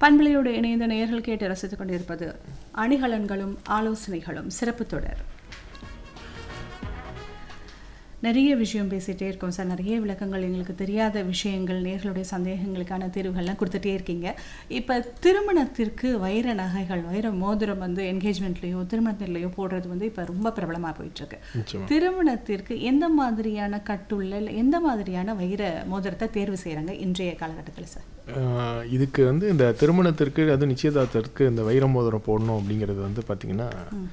பண்பலையோடு இணைந்த நேயர்கள் கேட்டு ரசித்துக் கொண்டிருப்பது அணிகலன்களும் ஆலோசனைகளும் சிறப்பு தொடர் நிறைய விஷயம் பேசிகிட்டே இருக்கோம் சார் நிறைய விளக்கங்கள் எங்களுக்கு தெரியாத விஷயங்கள் நேர்களுடைய சந்தேகங்களுக்கான தீர்வுகள்லாம் கொடுத்துட்டே இருக்கீங்க இப்போ திருமணத்திற்கு வைர நகைகள் வைர மோதிரம் வந்து என்கேஜ்மெண்ட்லேயோ திருமணத்திலேயோ போடுறது வந்து இப்போ ரொம்ப பிரபலமாக போயிட்டுருக்கு நிச்சயமா திருமணத்திற்கு எந்த மாதிரியான கட்டுள்ள இல்லை எந்த மாதிரியான வைர மோதிரத்தை தேர்வு செய்கிறாங்க இன்றைய காலகட்டத்தில் சார் ஆஹ் இதுக்கு வந்து இந்த திருமணத்திற்கு அது நிச்சயதார்த்தத்திற்கு இந்த வைர மோதிரம் போடணும் அப்படிங்கிறது வந்து பார்த்திங்கன்னா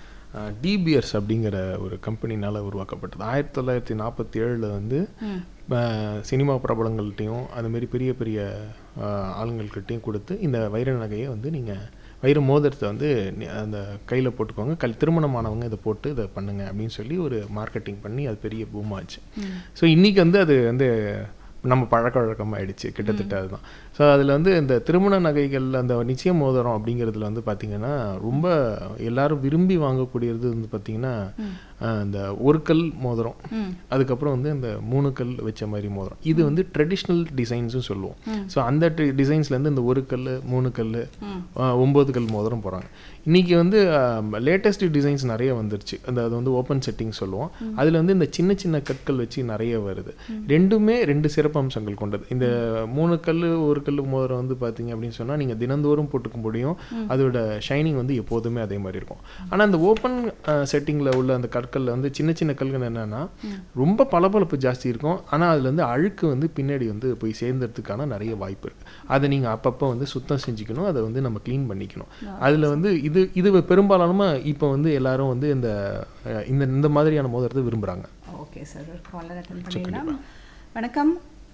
டிபிஎர்ஸ் அப்படிங்கிற ஒரு கம்பெனினால் உருவாக்கப்பட்டது ஆயிரத்தி தொள்ளாயிரத்தி நாற்பத்தி ஏழில் வந்து ம் ஆஹ் சினிமா பிரபலங்கள்கிட்டையும் அதுமாரி பெரிய பெரிய ஆஹ் ஆளுங்கள்கிட்டையும் கொடுத்து இந்த வைர நகையை வந்து நீங்கள் வைர மோதிரத்தை வந்து நி- அந்த கையில் போட்டுக்கோங்க கல் திருமணமானவங்க இதை போட்டு இதை பண்ணுங்க அப்படின்னு சொல்லி ஒரு மார்க்கெட்டிங் பண்ணி அது பெரிய பூம் ஆச்சு ஸோ இன்றைக்கி வந்து அது வந்து நம்ம பழக்க வழக்கம் ஆயிடுச்சு கிட்டத்தட்ட அதுதான் ஸோ அதில் வந்து இந்த திருமண நகைகள் அந்த நிச்சய மோதிரம் அப்படிங்கிறதுல வந்து பார்த்திங்கன்னா ரொம்ப எல்லாரும் விரும்பி வாங்கக்கூடியது வந்து பார்த்திங்கன்னா ஆஹ் இந்த ஒரு கல் மோதிரம் ம் அதுக்கப்புறம் வந்து இந்த மூணு கல் வச்ச மாதிரி மோதிரம் இது வந்து ட்ரெடிஷ்னல் டிசைன்ஸும் சொல்லுவோம் ஸோ அந்த டிசைன்ஸ்லேருந்து இந்த ஒரு கல் மூணு கல் ம் ஒம்பது கல் மோதிரம் போகிறாங்க இன்றைக்கி வந்து லேட்டஸ்ட் டிசைன்ஸ் நிறைய வந்துருச்சு அந்த அது வந்து ஓப்பன் செட்டிங் சொல்லுவோம் அதில் வந்து இந்த சின்ன சின்ன கற்கள் வச்சு நிறைய வருது ரெண்டுமே ரெண்டு சிறப்பம்சங்கள் கொண்டது இந்த மூணு கல் ஒரு கல் மோதிரம் வந்து பார்த்தீங்க அப்படின்னு சொன்னால் நீங்கள் தினந்தோறும் போட்டுக்க முடியும் அதோட ஷைனிங் வந்து எப்போதுமே அதே மாதிரி இருக்கும் ஆனால் அந்த ஓப்பன் செட்டிங்கில் உள்ள அந்த கற்களில் வந்து சின்ன சின்ன கல்கள் என்னென்னா ரொம்ப பளபளப்பு ஜாஸ்தி இருக்கும் ஆனால் அதில் வந்து அழுக்கு வந்து பின்னாடி வந்து போய் சேர்ந்ததுக்கான நிறைய வாய்ப்பு இருக்குது அதை நீங்கள் அப்பப்போ வந்து சுத்தம் செஞ்சுக்கணும் அதை வந்து நம்ம க்ளீன் பண்ணிக்கணும் அதில் வந்து இது இது பெரும்பாலானமாக இப்போ வந்து எல்லாரும் வந்து இந்த அஹ், இந்த இந்த மாதிரியான மோதிரத்தை விரும்புகிறாங்க ஓகே சார் ஒரு காலர் அட்டன் பண்ணிடலாம் வணக்கம்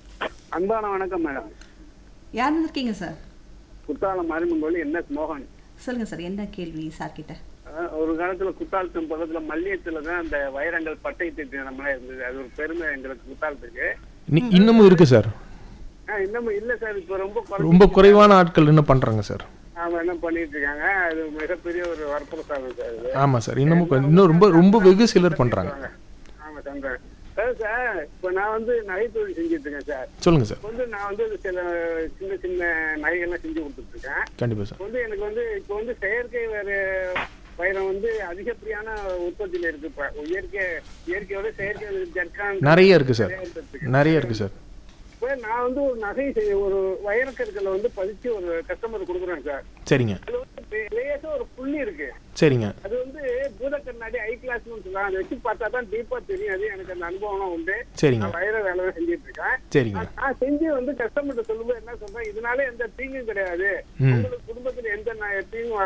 அன்பான வணக்கம் மேடம் யார் இருக்கீங்க சார் குத்தாலம் மாரியம்மன் கோயில் என் எஸ் மோகன் சொல்லுங்க சார் என்ன கேள்வி சார் கிட்ட அஹ் ஒரு காலத்துல குத்தாலத்தின் பக்கத்துல மல்லியத்துல தான் அந்த வைரங்கள் பட்டை திட்டு நம்மளே இருந்தது அது ஒரு பெருமை எங்களுக்கு குத்தாலத்துக்கு இன்னி- இன்னமும் இருக்குது சார் ஆஹ் இன்னமும் இல்ல சார் இப்ப ரொம்ப குறைஞ்சி- ரொம்ப குறைவான ஆட்கள் என்ன பண்ணுறாங்க சார் அவங்க என்ன பண்ணிட்டு இருக்காங்க அது மிகப்பெரிய ஒரு வரப்பிரசாதம் சார் இது ஆமாம் சார் இன்னமும் கொஞ்சம் இன்னும் ரொம்ப ரொம்ப வெகு சிலர் பண்ணுறாங்க ஆமா சந்திரன் சார் சார் இப்ப நான் வந்து நகைத்தொழில் செஞ்சுட்டு இருக்கேன் சார் சொல்லுங்கள் சார் இப்ப வந்து நான் வந்து சில சின்ன சின்ன நகைகள்லாம் செஞ்சு கொடுத்துட்டு இருக்கேன் கண்டிப்பாக சார் இப்ப வந்து எனக்கு வந்து இப்போ வந்து செயற்கை வேறு வைரம் வந்து அதிகப்படியான உற்பத்தியில இருக்கு இப்ப இயற்கை இயற்கையோட செயற்கை ஜர்கான் நிறைய இருக்குது சார் நிறைய இருக்கு. நிறைய இருக்குது சார் இப்ப நான் வந்து ஒரு நகை செய்- ஒரு வைரக்கற்களை வந்து பதிச்சு ஒரு கஸ்டமர் கொடுக்குறேன் சார் சரிங்க அது வந்து லே- லேசா ஒரு புள்ளி இருக்கு சரிங்க அது வந்து பூத கண்ணாடி ஐ கிளாஸ்னு சொல்றாங்க அதை வச்சு பார்த்தா தான் டீப்பா தெரியும் அது எனக்கு அந்த அனுபவம் உண்டு சரிங்க நான் வைர வேலை தான் செஞ்சுட்டு இருக்கேன் சரிங்க நான் செஞ்சு வந்து கஸ்டமர்கிட்ட சொல்லும்போது என்ன சொல்றேன் இதனால எந்த தீங்கும் கிடையாது ம் உங்களுக்கு குடும்பத்துல எந்த ந- தீங்கும்